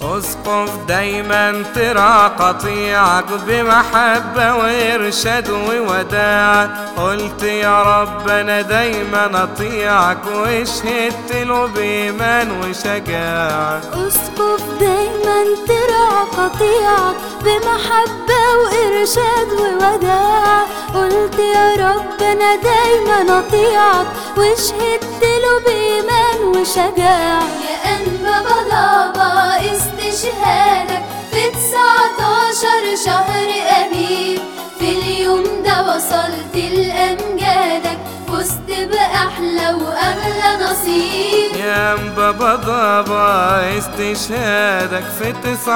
اسقف دايما ترى قطيعك بمحبة وإرشاد ووداع قلت يا رب أنا دايما أطيعك وشهدت له بإيمان وشجاعة اسقف دايما ترعى قطيعك بمحبة وإرشاد ووداع قلت يا رب أنا دايما أطيعك وشهدت له بإيمان وشجاع يا أنبا بابا استشهادك في 19 شهر أبيب في اليوم ده وصلت لأمجادك فزت بأحلى وأغلى نصيب يا بابا ضابا استشهادك في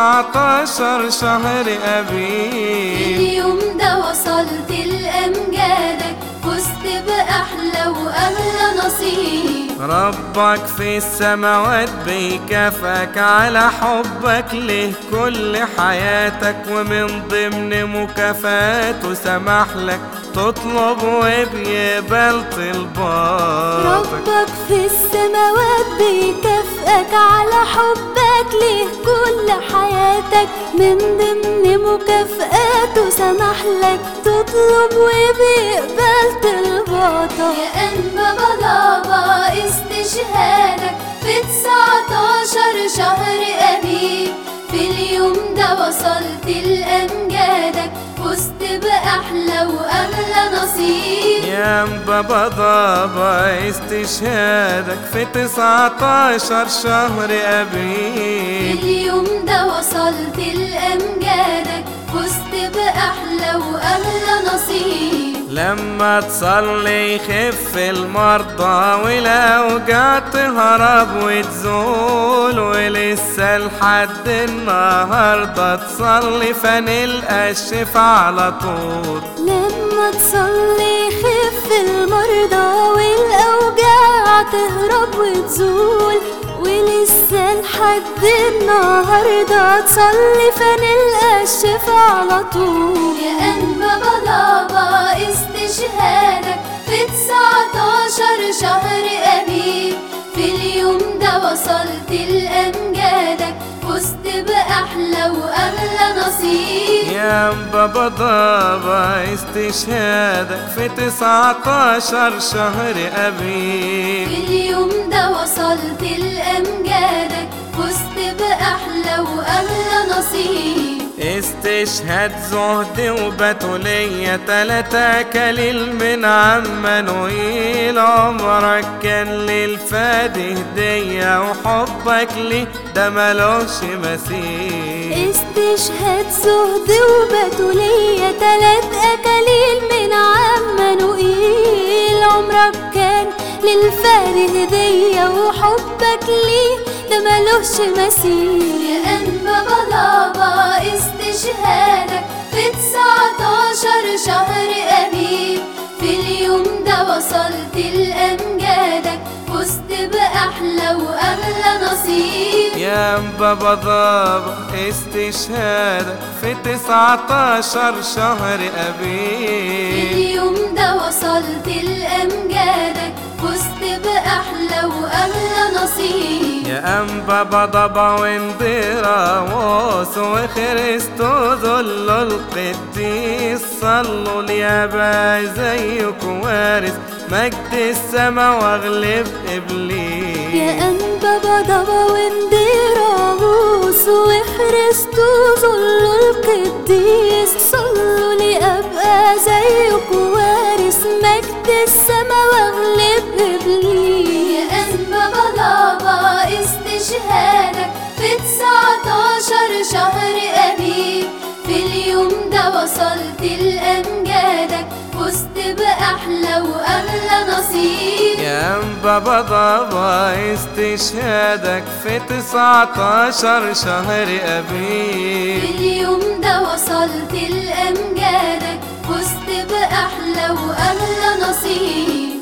19 شهر في أبيب اليوم ده وصلت لأمجادك فزت بأحلى وأغلى نصيب ربك في السماوات بيكافئك على حبك له كل حياتك ومن ضمن مكافاته سمح لك تطلب وبيقبل طلباتك ربك في السماوات بيكافئك على حبك ليه كل حياتك من ضمن مكافآته سمح لك تطلب وبيقبل طلباتك يا أنبا بابا استشهادك في 19 شهر أبيب في اليوم ده وصلت لأمجادك فزت بأحلى وأغلى نصيب يا بابا ضابا استشهادك في 19 شهر في أبيب اليوم ده وصلت لأمجادك فزت بأحلى وأغلى نصيب لما تصلي يخف المرضى والأوجاع تهرب وتزول ولسه لحد النهاردة تصلي فنلقى الشفا على طول لما تصلي يخف المرضى والأوجاع تهرب وتزول ولسه لحد النهاردة تصلي فنلقى الشفا على طول يا أنبا بابا استشهادك في 19 شهر أبيب في اليوم ده وصلت لأمجادك فزت بأحلى وأغلى نصيب يا بابا ضابا استشهادك في 19 شهر في أبيب اليوم ده وصلت لأمجادك فزت بأحلى وأغلى نصيب استشهاد زهد وبتولية تلاتة كليل من عمانويل عمرك كان للفادي هدية وحبك ليه ده ملوش مثيل استشهاد زهد وبتولية تلات أكاليل من عمانوئيل عمرك كان للفاري هدية وحبك ليه ده ملوش مثيل يا أنبا بابا استشهادك في 19 شهر أبيب في اليوم ده وصلت لأمجادك فزت بأحلى وأغلى نصيب يا بابا ضابا استشهادك في 19 شهر في أبيب اليوم ده وصلت لأمجادك فزت بأحلى وأغلى نصيب يا أنبا بضبا واندراوس وخريستو ذل القديس صلوا لي يا زيك وارث مجد السما واغلب إبليس يا أنبا بضبا واندراوس وخريستوس ذل القديس صلوا لي أبقى زيك وارث مجد السما واغلب إبليس يا أنبا بابا استشهادك في 19 شهر أبيب في اليوم ده وصلت لأمجادك فزت بأحلى وأغلى نصيب يا أنبا بضبا استشهادك في 19 شهر في أبيب اليوم ده وصلت لأمجادك فزت بأحلى وأغلى نصيب